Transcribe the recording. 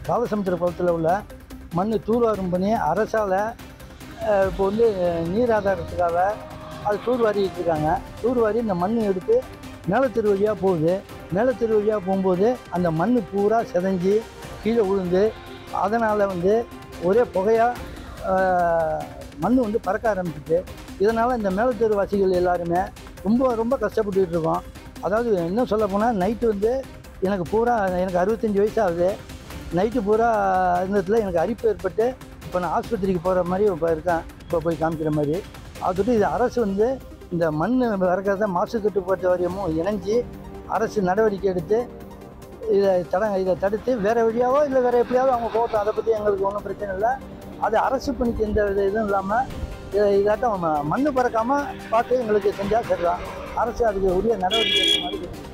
பாலசமுத்திர குளத்தில் உள்ள மண் தூர்வாரும் பண்ணி அரசால் இப்போ வந்து நீர் ஆதாரத்துக்காக அது தூர்வாரிட்டு இருக்காங்க தூர்வாரி இந்த மண் எடுத்து மேலத்தெரு வழியாக போகுது மேலத்தெரு வழியாக போகும்போது அந்த மண் பூரா செதஞ்சு கீழே விழுந்து அதனால் வந்து ஒரே புகையாக மண் வந்து பறக்க ஆரம்பிச்சிட்டு இதனால் இந்த மேலத்தெரு வாசிகள் எல்லாருமே ரொம்ப ரொம்ப கஷ்டப்பட்டுக்கிட்டு இருக்கோம் அதாவது இன்னும் சொல்ல போனால் நைட்டு வந்து எனக்கு பூரா எனக்கு அறுபத்தஞ்சி வயசு ஆகுது நைட்டு பூரா இருந்ததில் எனக்கு அரிப்பு ஏற்பட்டு இப்போ நான் ஆஸ்பத்திரிக்கு போகிற மாதிரி இப்போ இருக்கேன் இப்போ போய் காமிக்கிற மாதிரி அதுட்டு இது அரசு வந்து இந்த மண் வறக்கிறத மாசு கட்டுப்பாட்டு வாரியமும் இணைஞ்சு அரசு நடவடிக்கை எடுத்து இதை தட இதை தடுத்து வேறு வழியாவோ இல்லை வேறு எப்படியாவது அவங்க போகட்டும் அதை பற்றி எங்களுக்கு ஒன்றும் பிரச்சனை இல்லை அது அரசு பணிக்கு எந்த வித இதுவும் இல்லாமல் இதை இதாட்டம் மண் பறக்காமல் பார்த்து எங்களுக்கு செஞ்சால் சரிதான் அரசு அதுக்கு உரிய நடவடிக்கை எடுக்க மாதிரி